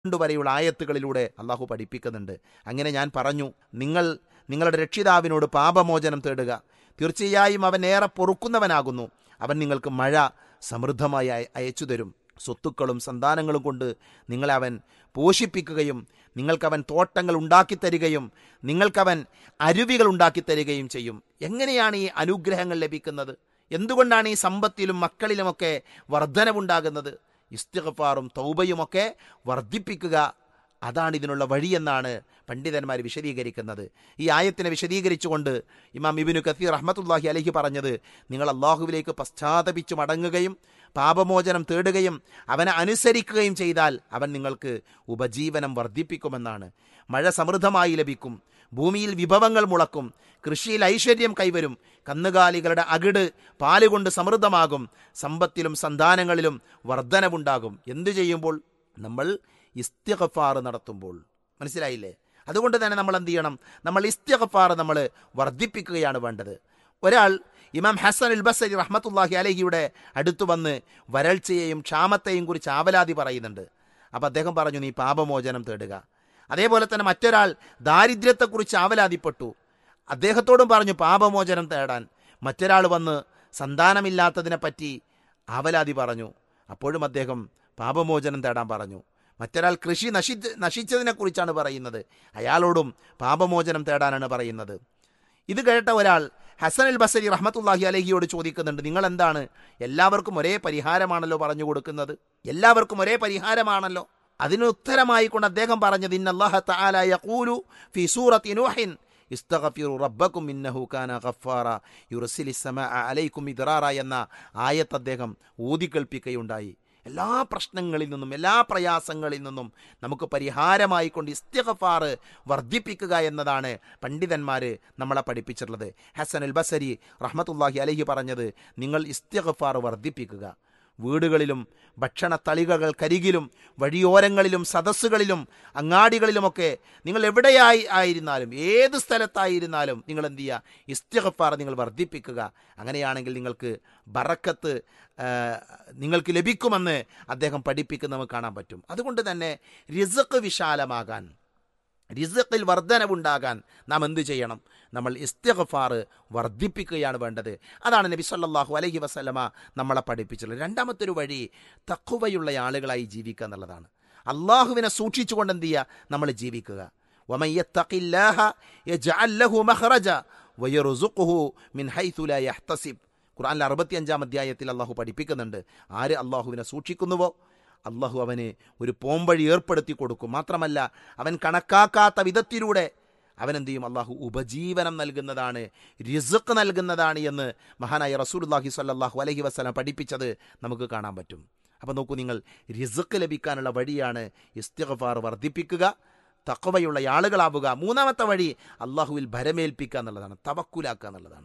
വരെയുള്ള ആയത്തുകളിലൂടെ അള്ളാഹു പഠിപ്പിക്കുന്നുണ്ട് അങ്ങനെ ഞാൻ പറഞ്ഞു നിങ്ങൾ നിങ്ങളുടെ രക്ഷിതാവിനോട് പാപമോചനം തേടുക തീർച്ചയായും അവൻ ഏറെ പൊറുക്കുന്നവനാകുന്നു അവൻ നിങ്ങൾക്ക് മഴ സമൃദ്ധമായി അയ- അയച്ചു തരും സ്വത്തുക്കളും സന്താനങ്ങളും കൊണ്ട് നിങ്ങളെ അവൻ പോഷിപ്പിക്കുകയും നിങ്ങൾക്കവൻ തോട്ടങ്ങൾ ഉണ്ടാക്കിത്തരികയും നിങ്ങൾക്കവൻ അരുവികൾ ഉണ്ടാക്കിത്തരികയും ചെയ്യും എങ്ങനെയാണ് ഈ അനുഗ്രഹങ്ങൾ ലഭിക്കുന്നത് എന്തുകൊണ്ടാണ് ഈ സമ്പത്തിലും മക്കളിലുമൊക്കെ വർധനവുണ്ടാകുന്നത് ഇസ്തിഗഫാറും തൗബയുമൊക്കെ വർദ്ധിപ്പിക്കുക അതാണ് ഇതിനുള്ള വഴിയെന്നാണ് പണ്ഡിതന്മാർ വിശദീകരിക്കുന്നത് ഈ ആയത്തിനെ വിശദീകരിച്ചുകൊണ്ട് ഇമാം ഇബിനു കസീർ റഹ്മത്തുല്ലാഹി അലഹി പറഞ്ഞത് നിങ്ങൾ അള്ളാഹുവിലേക്ക് പശ്ചാത്തപിച്ചു മടങ്ങുകയും പാപമോചനം തേടുകയും അവനെ അനുസരിക്കുകയും ചെയ്താൽ അവൻ നിങ്ങൾക്ക് ഉപജീവനം വർദ്ധിപ്പിക്കുമെന്നാണ് മഴ സമൃദ്ധമായി ലഭിക്കും ഭൂമിയിൽ വിഭവങ്ങൾ മുളക്കും കൃഷിയിൽ ഐശ്വര്യം കൈവരും കന്നുകാലികളുടെ അകിട് പാലുകൊണ്ട് സമൃദ്ധമാകും സമ്പത്തിലും സന്താനങ്ങളിലും വർധനവുണ്ടാകും എന്തു ചെയ്യുമ്പോൾ നമ്മൾ ഇസ്തിഗഫാർ നടത്തുമ്പോൾ മനസ്സിലായില്ലേ അതുകൊണ്ട് തന്നെ നമ്മൾ എന്ത് ചെയ്യണം നമ്മൾ ഇസ്തിഗഫാർ നമ്മൾ വർദ്ധിപ്പിക്കുകയാണ് വേണ്ടത് ഒരാൾ ഇമാം ഹസൻ ഉൽ ബസരി റഹ്മത്തുല്ലാഹി അലഹിയുടെ അടുത്തു വന്ന് വരൾച്ചയെയും ക്ഷാമത്തെയും കുറിച്ച് ആവലാതി പറയുന്നുണ്ട് അപ്പം അദ്ദേഹം പറഞ്ഞു നീ പാപമോചനം തേടുക അതേപോലെ തന്നെ മറ്റൊരാൾ ദാരിദ്ര്യത്തെക്കുറിച്ച് ആവലാതിപ്പെട്ടു അദ്ദേഹത്തോടും പറഞ്ഞു പാപമോചനം തേടാൻ മറ്റൊരാൾ വന്ന് സന്താനമില്ലാത്തതിനെ പറ്റി ആവലാതി പറഞ്ഞു അപ്പോഴും അദ്ദേഹം പാപമോചനം തേടാൻ പറഞ്ഞു മറ്റൊരാൾ കൃഷി നശി നശിച്ചതിനെക്കുറിച്ചാണ് പറയുന്നത് അയാളോടും പാപമോചനം തേടാനാണ് പറയുന്നത് ഇത് കേട്ട ഒരാൾ ഹസൻ അൽ ബസരി റഹ്മത്തുല്ലാഹി അലഹിയോട് ചോദിക്കുന്നുണ്ട് നിങ്ങൾ എന്താണ് എല്ലാവർക്കും ഒരേ പരിഹാരമാണല്ലോ പറഞ്ഞു കൊടുക്കുന്നത് എല്ലാവർക്കും ഒരേ പരിഹാരമാണല്ലോ അതിന് ഉത്തരമായിക്കൊണ്ട് അദ്ദേഹം പറഞ്ഞത് ഇന്നല്ലാഹ തആല യഖൂലു ഫി സൂറത്തി നൂഹിൻ ഇസ്തഗഫിറു റബ്ബക്കും ഇന്നഹു കാന ഗഫാറ യുർസിലിസ് സമാഅ അലൈക്കും ഇദ്റാറ എന്ന ആയത്ത് അദ്ദേഹം ഊതികൽപ്പിക്കുകയുണ്ടായി എല്ലാ പ്രശ്നങ്ങളിൽ നിന്നും എല്ലാ പ്രയാസങ്ങളിൽ നിന്നും നമുക്ക് പരിഹാരമായിക്കൊണ്ട് ഇസ്തിഗഫാർ വർദ്ധിപ്പിക്കുക എന്നതാണ് പണ്ഡിതന്മാർ നമ്മളെ പഠിപ്പിച്ചിട്ടുള്ളത് ഹസൻ അൽ ബസരി റഹ്മത്തുല്ലാഹി അലഹി പറഞ്ഞത് നിങ്ങൾ ഇസ്തിഗഫാർ വർദ്ധിപ്പിക്കുക വീടുകളിലും ഭക്ഷണത്തളികകൾക്കരികിലും വഴിയോരങ്ങളിലും സദസ്സുകളിലും അങ്ങാടികളിലുമൊക്കെ നിങ്ങൾ എവിടെയായി ആയിരുന്നാലും ഏത് സ്ഥലത്തായിരുന്നാലും നിങ്ങൾ എന്ത് ചെയ്യുക ഇസ്തിഗഫാർ നിങ്ങൾ വർദ്ധിപ്പിക്കുക അങ്ങനെയാണെങ്കിൽ നിങ്ങൾക്ക് ബറക്കത്ത് ആ, നിങ്ങൾക്ക് ലഭിക്കുമെന്ന് അദ്ദേഹം പഠിപ്പിക്കുന്ന നമുക്ക് കാണാൻ പറ്റും അതുകൊണ്ട് തന്നെ റിസക്ക് വിശാലമാകാൻ റിസക്കിൽ വർധനവുണ്ടാകാൻ നാം എന്തു ചെയ്യണം നമ്മൾ ഇസ്തിഗഫാർ വർദ്ധിപ്പിക്കുകയാണ് വേണ്ടത് അതാണ് നബി സല്ലല്ലാഹു അലൈഹി വസല്ലമ നമ്മളെ പഠിപ്പിച്ചുള്ളത് രണ്ടാമത്തെ ഒരു വഴി തക്കുവയുള്ള ആളുകളായി ജീവിക്കുക എന്നുള്ളതാണ് അള്ളാഹുവിനെ സൂക്ഷിച്ചുകൊണ്ട് എന്ത് ചെയ്യുക നമ്മൾ ജീവിക്കുക ومن يتق الله يجعل له مخرجا ويرزقه من حيث لا يحتسب ഖുർആനിലെ അറുപത്തിയഞ്ചാം അധ്യായത്തിൽ അള്ളാഹു പഠിപ്പിക്കുന്നുണ്ട് ആര് അള്ളാഹുവിനെ സൂക്ഷിക്കുന്നുവോ അള്ളാഹു അവന് ഒരു പോംവഴി ഏർപ്പെടുത്തി കൊടുക്കും മാത്രമല്ല അവൻ കണക്കാക്കാത്ത വിധത്തിലൂടെ അവനെന്ത് ചെയ്യും അള്ളാഹു ഉപജീവനം നൽകുന്നതാണ് റിസക്ക് നൽകുന്നതാണ് എന്ന് മഹാനായ റസൂലുല്ലാഹി സ്വല്ലല്ലാഹു അലൈഹി വസ്ലം പഠിപ്പിച്ചത് നമുക്ക് കാണാൻ പറ്റും അപ്പം നോക്കൂ നിങ്ങൾ റിസക്ക് ലഭിക്കാനുള്ള വഴിയാണ് ഇസ്തിഗഫാർ വർദ്ധിപ്പിക്കുക തക്കവയുള്ള ആളുകളാവുക മൂന്നാമത്തെ വഴി അള്ളാഹുവിൽ ഭരമേൽപ്പിക്കുക എന്നുള്ളതാണ് തവക്കുലാക്കുക എന്നുള്ളതാണ്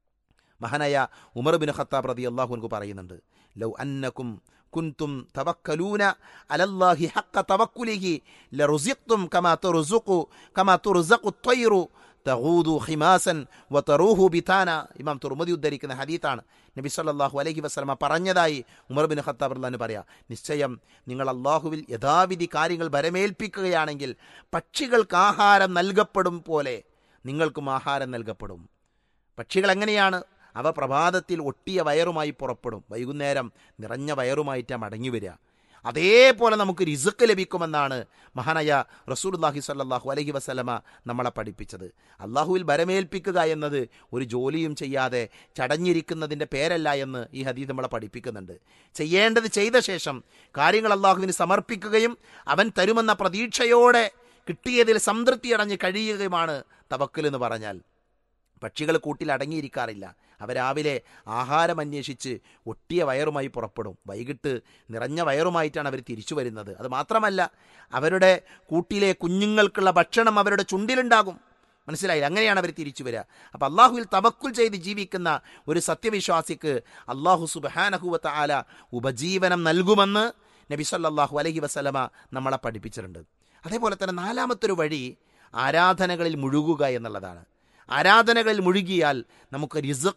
മഹാനായ ഉമർ ബിൻ ഖത്താബ് റതി അള്ളാഹുൻക്ക് പറയുന്നുണ്ട് ലൗ അന്നക്കും കുൻതും തവക്കലൂന അലല്ലാഹി ഹക്ക തവക്കുലിഹി ലറുസിഖ്തും കമാ തുർസുഖു കമാ തുർസഖു ത്വയ്റു തഗൂദു ഹിമാസൻ വതറൂഹു ബിതാന ഇമാം തുർമദി ഉദ്ധരിക്കുന്ന ഹദീത്താണ് നബി സല്ലല്ലാഹു അലൈഹി വസല്ലമ പറഞ്ഞതായി ഉമർ ബിൻ ഖത്താബ് റളിയല്ലാഹു പറയാ നിശ്ചയം നിങ്ങൾ അള്ളാഹുവിൽ യഥാവിധി കാര്യങ്ങൾ ഭരമേൽപ്പിക്കുകയാണെങ്കിൽ പക്ഷികൾക്ക് ആഹാരം നൽകപ്പെടും പോലെ നിങ്ങൾക്കും ആഹാരം നൽകപ്പെടും പക്ഷികൾ എങ്ങനെയാണ് അവ പ്രഭാതത്തിൽ ഒട്ടിയ വയറുമായി പുറപ്പെടും വൈകുന്നേരം നിറഞ്ഞ വയറുമായിട്ടാണ് മടങ്ങി വരിക അതേപോലെ നമുക്ക് റിസുക്ക് ലഭിക്കുമെന്നാണ് മഹാനായ റസൂലുല്ലാഹി സ്വല്ലല്ലാഹു അലൈഹി വസല്ലമ നമ്മളെ പഠിപ്പിച്ചത് അള്ളാഹുവിൽ ഭരമേൽപ്പിക്കുക എന്നത് ഒരു ജോലിയും ചെയ്യാതെ ചടഞ്ഞിരിക്കുന്നതിൻ്റെ പേരല്ല എന്ന് ഈ ഹദീദ് നമ്മളെ പഠിപ്പിക്കുന്നുണ്ട് ചെയ്യേണ്ടത് ചെയ്ത ശേഷം കാര്യങ്ങൾ അള്ളാഹുവിന് സമർപ്പിക്കുകയും അവൻ തരുമെന്ന പ്രതീക്ഷയോടെ കിട്ടിയതിൽ സംതൃപ്തി അടഞ്ഞ് കഴിയുകയുമാണ് തവക്കൽ എന്ന് പറഞ്ഞാൽ പക്ഷികൾ കൂട്ടിൽ അടങ്ങിയിരിക്കാറില്ല അവ രാവിലെ ആഹാരം അന്വേഷിച്ച് ഒട്ടിയ വയറുമായി പുറപ്പെടും വൈകിട്ട് നിറഞ്ഞ വയറുമായിട്ടാണ് അവർ തിരിച്ചു വരുന്നത് അത് മാത്രമല്ല അവരുടെ കൂട്ടിലെ കുഞ്ഞുങ്ങൾക്കുള്ള ഭക്ഷണം അവരുടെ ചുണ്ടിലുണ്ടാകും മനസ്സിലായില്ല അങ്ങനെയാണ് അവർ തിരിച്ചു വരിക അപ്പം അള്ളാഹുവിൽ തവക്കുൽ ചെയ്ത് ജീവിക്കുന്ന ഒരു സത്യവിശ്വാസിക്ക് അള്ളാഹു സുബാനഹുവത്ത ആല ഉപജീവനം നൽകുമെന്ന് നബി സല്ലല്ലാഹു അലൈഹി വസല്ലമ നമ്മളെ പഠിപ്പിച്ചിട്ടുണ്ട് അതേപോലെ തന്നെ നാലാമത്തൊരു വഴി ആരാധനകളിൽ മുഴുകുക എന്നുള്ളതാണ് ആരാധനകളിൽ മുഴുകിയാൽ നമുക്ക് റിസക്ക്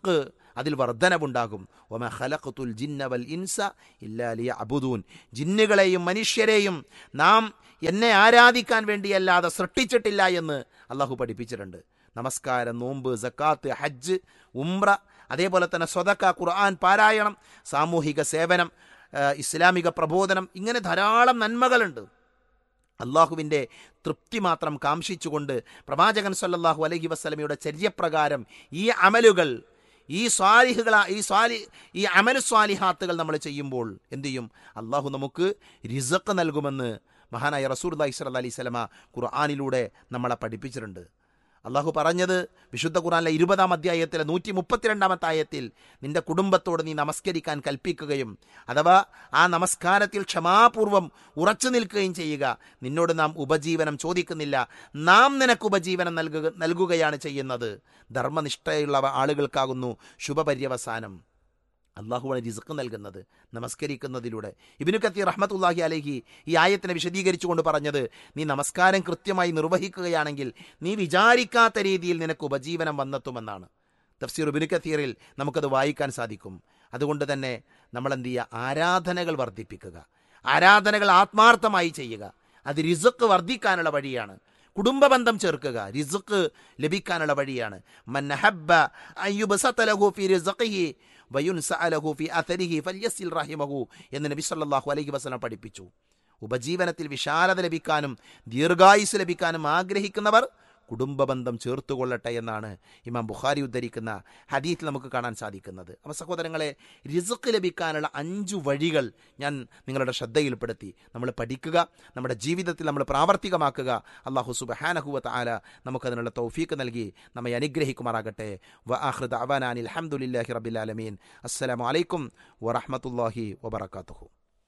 അതിൽ വർധനവുണ്ടാകും ഒമ ഖലഖത്തുൽ ജിന്ന വൽ ഇൻസ ഇല്ലാ ലിയഅബുദൂൻ ജിന്നുകളെയും മനുഷ്യരെയും നാം എന്നെ ആരാധിക്കാൻ വേണ്ടിയല്ലാതെ സൃഷ്ടിച്ചിട്ടില്ല എന്ന് അള്ളാഹു പഠിപ്പിച്ചിട്ടുണ്ട് നമസ്കാരം നോമ്പ് സക്കാത്ത് ഹജ്ജ് ഉംറ അതേപോലെ തന്നെ സ്വതക്ക ഖുർആൻ പാരായണം സാമൂഹിക സേവനം ആ, ഇസ്ലാമിക പ്രബോധനം ഇങ്ങനെ ധാരാളം നന്മകളുണ്ട് അള്ളാഹുവിൻ്റെ തൃപ്തി മാത്രം കാംക്ഷിച്ചുകൊണ്ട് പ്രവാചകൻ സല്ലല്ലാഹു അലൈഹി വസ്ലമയുടെ ചര്യപ്രകാരം ഈ അമലുകൾ ഈ സ്വാലിഹുകൾ ഈ സ്വാലി ഈ അമൽ സ്വാലിഹാത്തുകൾ നമ്മൾ ചെയ്യുമ്പോൾ എന്തു ചെയ്യും അള്ളാഹു നമുക്ക് റിസക്ക് നൽകുമെന്ന് മഹാനായ റസൂർ അലൈഹി സ്വല അലൈഹി സ്വലമ ഖുർആാനിലൂടെ നമ്മളെ പഠിപ്പിച്ചിട്ടുണ്ട് അള്ളാഹു പറഞ്ഞത് വിശുദ്ധ ഖുറാനിലെ ഇരുപതാം അധ്യായത്തിലെ നൂറ്റി മുപ്പത്തിരണ്ടാമത്തെ ആയത്തിൽ നിന്റെ കുടുംബത്തോട് നീ നമസ്കരിക്കാൻ കൽപ്പിക്കുകയും അഥവാ ആ നമസ്കാരത്തിൽ ക്ഷമാപൂർവം ഉറച്ചു നിൽക്കുകയും ചെയ്യുക നിന്നോട് നാം ഉപജീവനം ചോദിക്കുന്നില്ല നാം നിനക്ക് ഉപജീവനം നൽകുക നൽകുകയാണ് ചെയ്യുന്നത് ധർമ്മനിഷ്ഠയുള്ള ആളുകൾക്കാകുന്നു ശുഭപര്യവസാനം അള്ളാഹുവാണ് റിസ്ക് നൽകുന്നത് നമസ്കരിക്കുന്നതിലൂടെ ഇബിനു കത്തി റഹ്മത്തുല്ലാഹി അലഹി ഈ ആയത്തിനെ വിശദീകരിച്ചുകൊണ്ട് പറഞ്ഞത് നീ നമസ്കാരം കൃത്യമായി നിർവഹിക്കുകയാണെങ്കിൽ നീ വിചാരിക്കാത്ത രീതിയിൽ നിനക്ക് ഉപജീവനം വന്നെത്തുമെന്നാണ് തഫ്സീർ ഇബിനു കത്തീറിൽ നമുക്കത് വായിക്കാൻ സാധിക്കും അതുകൊണ്ട് തന്നെ നമ്മൾ എന്ത് ചെയ്യുക ആരാധനകൾ വർദ്ധിപ്പിക്കുക ആരാധനകൾ ആത്മാർത്ഥമായി ചെയ്യുക അത് റിസുക്ക് വർദ്ധിക്കാനുള്ള വഴിയാണ് കുടുംബബന്ധം ചേർക്കുക റിസുക്ക് ലഭിക്കാനുള്ള വഴിയാണ് മന്നഹബ്ബ അയ്യുബസത ലഹു ഫി റിസ്ഖിഹി വയുൻസഅ ലഹു ഫി അഥരിഹി ഫല്യസിൽ റഹിമഹു എന്ന് നബി സല്ലല്ലാഹു അലൈഹി വസല്ലം പഠിപ്പിച്ചു ഉപജീവനത്തിൽ വിശാലത ലഭിക്കാനും ദീർഘായുസ് ലഭിക്കാനും ആഗ്രഹിക്കുന്നവർ കുടുംബബന്ധം ചേർത്തുകൊള്ളട്ടെ എന്നാണ് ഇമാം ബുഖാരി ഉദ്ധരിക്കുന്ന ഹദീത്തിൽ നമുക്ക് കാണാൻ സാധിക്കുന്നത് അപ്പോൾ സഹോദരങ്ങളെ റിസുക്ക് ലഭിക്കാനുള്ള അഞ്ചു വഴികൾ ഞാൻ നിങ്ങളുടെ ശ്രദ്ധയിൽപ്പെടുത്തി നമ്മൾ പഠിക്കുക നമ്മുടെ ജീവിതത്തിൽ നമ്മൾ പ്രാവർത്തികമാക്കുക അള്ളാഹു സുബഹാനഹുവത്ത് ആല നമുക്കതിനുള്ള തൗഫീക്ക് നൽകി നമ്മെ അനുഗ്രഹിക്കുമാറാകട്ടെ വ ആഹ്റദ് അവാനാൻ അലഹമുല്ലാഹി റബിലാലമീൻ അസ്സലാമു അലൈക്കും വറഹമത്തല്ലാഹി വബർക്കാത്തുഹു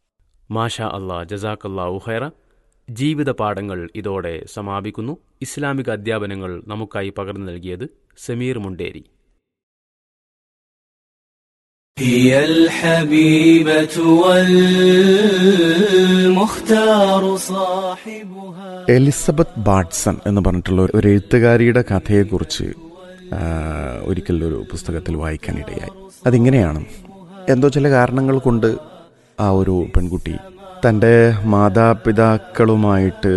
മാഷാ അള്ളാ ജസാക്കല്ലാഹു ഖൈറ ജീവിത പാഠങ്ങൾ ഇതോടെ സമാപിക്കുന്നു ഇസ്ലാമിക അധ്യാപനങ്ങൾ നമുക്കായി പകർന്നു നൽകിയത് സമീർ മുണ്ടേരി هي الحبيبة والمختار صاحبها എലിസബത്ത് ബാട്സൺ എന്ന് പറഞ്ഞിട്ടുള്ള ഒരു എഴുത്തുകാരിയുടെ കഥയെക്കുറിച്ച് ആ, ഒരിക്കൽ ഒരു പുസ്തകത്തിൽ വായിക്കാനിടയായി അതിങ്ങനെയാണ് എന്തോ ചില കാരണങ്ങൾ കൊണ്ട് ആ ഒരു പെൺകുട്ടി തൻ്റെ മാതാപിതാക്കളുമായിട്ട്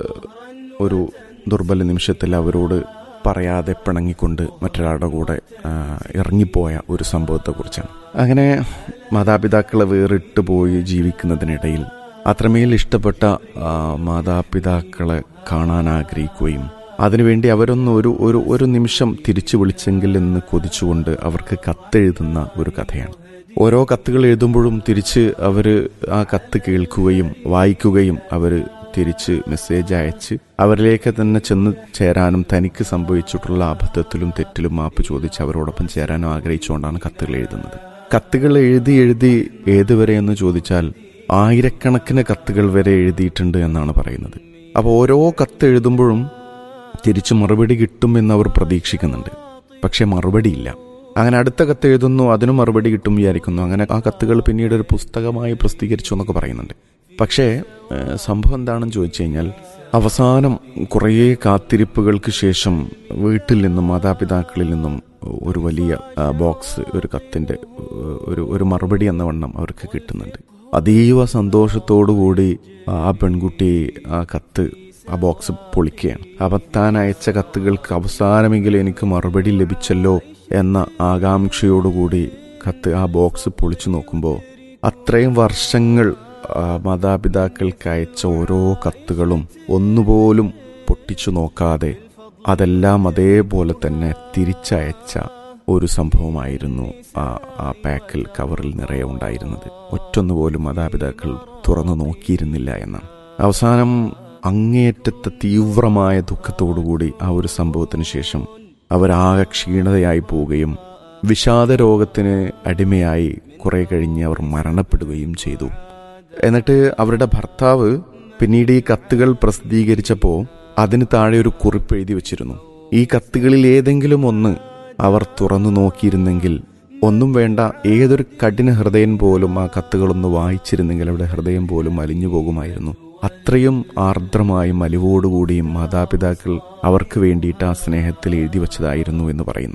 ഒരു ദുർബല നിമിഷത്തിൽ അവരോട് പറയാതെ പിണങ്ങിക്കൊണ്ട് മറ്റൊരാളുടെ കൂടെ ആ, ഇറങ്ങിപ്പോയ ഒരു സംഭവത്തെക്കുറിച്ചാണ് അങ്ങനെ മാതാപിതാക്കളെ വേറിട്ട് പോയി ജീവിക്കുന്നതിനിടയിൽ അത്രമേൽ ഇഷ്ടപ്പെട്ട ആ, മാതാപിതാക്കളെ കാണാൻ ആഗ്രഹിക്കുകയും അതിനുവേണ്ടി അവരൊന്ന് ഒരു ഒരു ഒരു നിമിഷം തിരിച്ചു വിളിച്ചെങ്കിൽ എന്ന് കൊതിച്ചുകൊണ്ട് അവർക്ക് കത്തെഴുതുന്ന ഒരു കഥയാണ് ഓരോ കത്തുകൾ എഴുതുമ്പോഴും തിരിച്ച് അവർ ആ കത്ത് കേൾക്കുകയും വായിക്കുകയും അവർ തിരിച്ച് മെസ്സേജ് അയച്ച് അവരിലേക്ക് തന്നെ ചെന്ന് ചേരാനും തനിക്ക് സംഭവിച്ചിട്ടുള്ള അബദ്ധത്തിലും തെറ്റിലും മാപ്പ് ചോദിച്ച് അവരോടൊപ്പം ചേരാനും ആഗ്രഹിച്ചുകൊണ്ടാണ് കത്തുകൾ എഴുതുന്നത് കത്തുകൾ എഴുതി എഴുതി ഏതുവരെ എന്ന് ചോദിച്ചാൽ ആയിരക്കണക്കിന് കത്തുകൾ വരെ എഴുതിയിട്ടുണ്ട് എന്നാണ് പറയുന്നത് അപ്പോൾ ഓരോ കത്ത് എഴുതുമ്പോഴും തിരിച്ച് മറുപടി കിട്ടുമെന്ന് അവർ പ്രതീക്ഷിക്കുന്നുണ്ട് പക്ഷെ മറുപടിയില്ല അങ്ങനെ അടുത്ത കത്ത് എഴുതുന്നു അതിനും മറുപടി കിട്ടും വിചാരിക്കുന്നു അങ്ങനെ ആ കത്തുകൾ പിന്നീട് ഒരു പുസ്തകമായി പ്രസിദ്ധീകരിച്ചു എന്നൊക്കെ പറയുന്നുണ്ട് പക്ഷേ ഏഹ്, സംഭവം എന്താണെന്ന് ചോദിച്ചു കഴിഞ്ഞാൽ അവസാനം കുറേ കാത്തിരിപ്പുകൾക്ക് ശേഷം വീട്ടിൽ നിന്നും മാതാപിതാക്കളിൽ നിന്നും ഒരു വലിയ ആ, ബോക്സ് ഒരു കത്തിൻ്റെ ഏഹ്, ഒരു ഒരു മറുപടി എന്ന വണ്ണം അവർക്ക് കിട്ടുന്നുണ്ട് അതീവ സന്തോഷത്തോടുകൂടി ആ പെൺകുട്ടി ആ കത്ത് ആ ബോക്സ് പൊളിക്കുകയാണ് അപ്പം താൻ അയച്ച കത്തുകൾക്ക് അവസാനമെങ്കിലും എനിക്ക് മറുപടി ലഭിച്ചല്ലോ എന്ന ആകാംക്ഷയോടുകൂടി കത്ത് ആ ബോക്സ് പൊളിച്ചു നോക്കുമ്പോൾ അത്രയും വർഷങ്ങൾ ആ, മാതാപിതാക്കൾക്ക് അയച്ച ഓരോ കത്തുകളും ഒന്നുപോലും പൊട്ടിച്ചു നോക്കാതെ അതെല്ലാം അതേപോലെ തന്നെ തിരിച്ചയച്ച ഒരു സംഭവമായിരുന്നു ആ ആ പാക്കിൽ കവറിൽ നിറയെ ഉണ്ടായിരുന്നത് ഒറ്റൊന്നുപോലും മാതാപിതാക്കൾ തുറന്നു നോക്കിയിരുന്നില്ല എന്നാണ് അവസാനം അങ്ങേയറ്റത്തെ തീവ്രമായ ദുഃഖത്തോടുകൂടി ആ ഒരു സംഭവത്തിന് ശേഷം അവരാകെ ക്ഷീണതയായി പോവുകയും വിഷാദ രോഗത്തിന് അടിമയായി കുറെ കഴിഞ്ഞ് അവർ മരണപ്പെടുകയും ചെയ്തു എന്നിട്ട് അവരുടെ ഭർത്താവ് പിന്നീട് ഈ കത്തുകൾ പ്രസിദ്ധീകരിച്ചപ്പോൾ അതിന് താഴെ ഒരു കുറിപ്പ് എഴുതി വെച്ചിരുന്നു ഈ കത്തുകളിൽ ഏതെങ്കിലും ഒന്ന് അവർ തുറന്നു നോക്കിയിരുന്നെങ്കിൽ ഒന്നും വേണ്ട ഏതൊരു കഠിന ഹൃദയൻ പോലും ആ കത്തുകളൊന്ന് വായിച്ചിരുന്നെങ്കിൽ അവരുടെ ഹൃദയം പോലും അലിഞ്ഞു പോകുമായിരുന്നു അത്രയും ആർദ്രമായും അലിവോടുകൂടിയും മാതാപിതാക്കൾ അവർക്ക് വേണ്ടിയിട്ട് ആ സ്നേഹത്തിൽ എഴുതി വച്ചതായിരുന്നു എന്ന് പറയുന്നുണ്ട്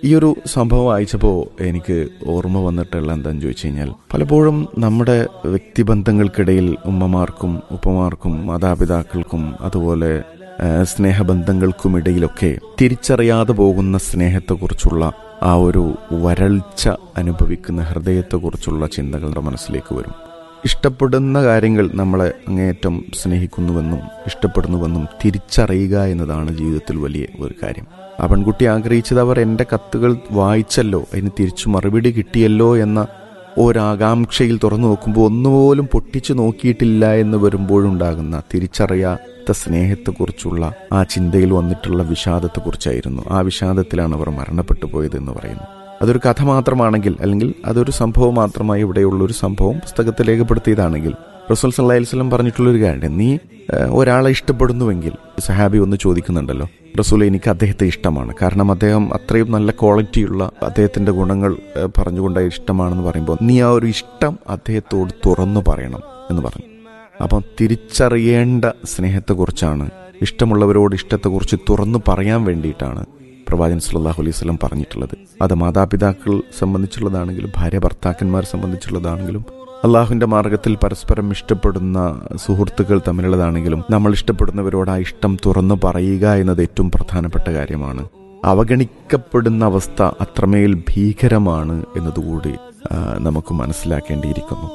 ഈ ഒരു സംഭവം വായിച്ചപ്പോൾ എനിക്ക് ഓർമ്മ വന്നിട്ടുള്ള എന്താണെന്ന് ചോദിച്ചു കഴിഞ്ഞാൽ പലപ്പോഴും നമ്മുടെ വ്യക്തിബന്ധങ്ങൾക്കിടയിൽ ഉമ്മമാർക്കും ഉപ്പമാർക്കും മാതാപിതാക്കൾക്കും അതുപോലെ ആ, സ്നേഹബന്ധങ്ങൾക്കുമിടയിലൊക്കെ തിരിച്ചറിയാതെ പോകുന്ന സ്നേഹത്തെക്കുറിച്ചുള്ള ആ ഒരു വരൾച്ച അനുഭവിക്കുന്ന ഹൃദയത്തെക്കുറിച്ചുള്ള ചിന്തകൾ നമ്മുടെ മനസ്സിലേക്ക് വരും ഇഷ്ടപ്പെടുന്ന കാര്യങ്ങൾ നമ്മളെ അങ്ങേയറ്റം സ്നേഹിക്കുന്നുവെന്നും ഇഷ്ടപ്പെടുന്നുവെന്നും തിരിച്ചറിയുക എന്നതാണ് ജീവിതത്തിൽ വലിയ ഒരു കാര്യം ആ പെൺകുട്ടി ആഗ്രഹിച്ചത് അവർ എൻ്റെ കത്തുകൾ വായിച്ചല്ലോ അതിന് തിരിച്ചു മറുപടി കിട്ടിയല്ലോ എന്ന ഒരാകാംക്ഷയിൽ തുറന്നു നോക്കുമ്പോൾ ഒന്നുപോലും പൊട്ടിച്ചു നോക്കിയിട്ടില്ല എന്ന് വരുമ്പോഴുണ്ടാകുന്ന തിരിച്ചറിയാത്ത സ്നേഹത്തെക്കുറിച്ചുള്ള ആ ചിന്തയിൽ വന്നിട്ടുള്ള വിഷാദത്തെക്കുറിച്ചായിരുന്നു ആ വിഷാദത്തിലാണ് അവർ മരണപ്പെട്ടു പോയത് എന്ന് പറയുന്നു അതൊരു കഥ മാത്രമാണെങ്കിൽ അല്ലെങ്കിൽ അതൊരു സംഭവം മാത്രമായി ഇവിടെയുള്ള ഒരു സംഭവം പുസ്തകത്തിൽ രേഖപ്പെടുത്തിയതാണെങ്കിൽ റസൂൽ സല്ലാ വസ്ലം പറഞ്ഞിട്ടുള്ള ഒരു കാര്യം നീ ഏഹ്, ഒരാളെ ഇഷ്ടപ്പെടുന്നുവെങ്കിൽ സഹാബി ഒന്ന് ചോദിക്കുന്നുണ്ടല്ലോ റസൂൽ എനിക്ക് അദ്ദേഹത്തെ ഇഷ്ടമാണ് കാരണം അദ്ദേഹം അത്രയും നല്ല ക്വാളിറ്റിയുള്ള അദ്ദേഹത്തിന്റെ ഗുണങ്ങൾ ഏഹ്, പറഞ്ഞുകൊണ്ട് ഇഷ്ടമാണെന്ന് പറയുമ്പോൾ നീ ആ ഒരു ഇഷ്ടം അദ്ദേഹത്തോട് തുറന്നു പറയണം എന്ന് പറഞ്ഞു അപ്പം തിരിച്ചറിയേണ്ട സ്നേഹത്തെക്കുറിച്ചാണ് ഇഷ്ടമുള്ളവരോട് ഇഷ്ടത്തെക്കുറിച്ച് തുറന്നു പറയാൻ വേണ്ടിയിട്ടാണ് പ്രവാചകൻ സല്ലല്ലാഹു അലൈഹി വസല്ലം പറഞ്ഞിട്ടുള്ളത് അത് മാതാപിതാക്കൾ സംബന്ധിച്ചുള്ളതാണെങ്കിലും ഭാര്യ ഭർത്താക്കന്മാരെ സംബന്ധിച്ചുള്ളതാണെങ്കിലും അള്ളാഹുവിന്റെ മാർഗത്തിൽ പരസ്പരം ഇഷ്ടപ്പെടുന്ന സുഹൃത്തുക്കൾ തമ്മിലുള്ളതാണെങ്കിലും നമ്മൾ ഇഷ്ടപ്പെടുന്നവരോട് ആ ഇഷ്ടം തുറന്നു പറയുക എന്നത് ഏറ്റവും പ്രധാനപ്പെട്ട കാര്യമാണ് അവഗണിക്കപ്പെടുന്ന അവസ്ഥ അത്രമേൽ ഭീകരമാണ് എന്നതുകൂടി ആ, നമുക്ക് മനസ്സിലാക്കേണ്ടിയിരിക്കുന്നു